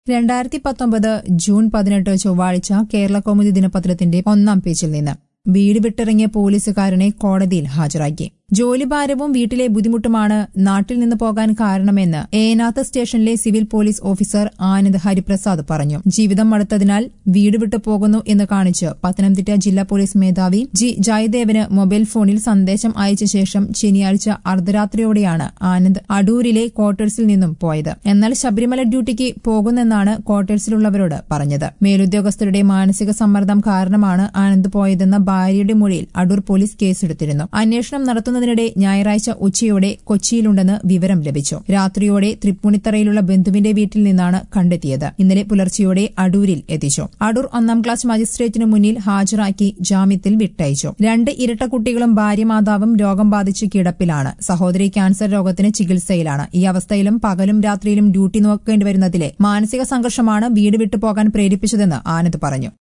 രണ്ടായിരത്തി പത്തൊമ്പത് ജൂൺ പതിനെട്ട് ചൊവ്വാഴ്ച കേരള കൗമുദി ദിനപത്രത്തിന്റെ ഒന്നാം പേജിൽ നിന്ന് വീട് വിട്ടിറങ്ങിയ പോലീസുകാരനെ കോടതിയിൽ ഹാജരാക്കി ജോലിഭാരവും വീട്ടിലെ ബുദ്ധിമുട്ടുമാണ് നാട്ടിൽ നിന്ന് പോകാൻ കാരണമെന്ന് ഏനാത്ത് സ്റ്റേഷനിലെ civil police officer Anand Hariprasad പറഞ്ഞു ജീവിതം മടുത്തതിനാൽ വീട് വിട്ടു പോകുന്നു എന്ന് കാണിച്ച് പത്തനംതിട്ട ജില്ലാ പോലീസ് മേധാവി ജി ജയദേവന് മൊബൈൽ ഫോണിൽ സന്ദേശം അയച്ച ശേഷം ശനിയാഴ്ച അർദ്ധരാത്രിയോടെയാണ് ആനന്ദ് അടൂരിലെ ക്വാർട്ടേഴ്സിൽ നിന്നും പോയത് എന്നാൽ ശബരിമല ഡ്യൂട്ടിക്ക് പോകുന്നെന്നാണ് ക്വാർട്ടേഴ്സിലുള്ളവരോട് പറഞ്ഞത് മേലുദ്യോഗസ്ഥരുടെ മാനസിക സമ്മർദ്ദം കാരണമാണ് ആനന്ദ് പോയതെന്ന ഭാര്യയുടെ മൊഴിയിൽ അടൂർ പോലീസ് കേസെടുത്തിരുന്നു അന്വേഷണം നടത്തുന്നതിനിടെ ഞായറാഴ്ച ഉച്ചയോടെ കൊച്ചിയിലുണ്ടെന്ന് വിവരം ലഭിച്ചു രാത്രിയോടെ തൃപ്പൂണിത്തറയിലുള്ള ബന്ധുവിന്റെ വീട്ടിൽ നിന്നാണ് കണ്ടെത്തിയത് ഇന്നലെ പുലർച്ചെയോടെ അടൂരിൽ എത്തിച്ചു അടൂർ ഒന്നാം ക്ലാസ് മജിസ്ട്രേറ്റിനു മുന്നിൽ ഹാജരാക്കി ജാമ്യത്തിൽ വിട്ടയച്ചു രണ്ട് ഇരട്ട കുട്ടികളും ഭാര്യമാതാവും രോഗം ബാധിച്ച് കിടപ്പിലാണ് സഹോദരി ക്യാൻസർ രോഗത്തിന് ചികിത്സയിലാണ് ഈ അവസ്ഥയിലും പകലും രാത്രിയിലും ഡ്യൂട്ടി നോക്കേണ്ടി വരുന്നതിലെ മാനസിക സംഘർഷമാണ് വീട് വിട്ടുപോകാൻ പ്രേരിപ്പിച്ചതെന്ന് ആനന്ദ് പറഞ്ഞു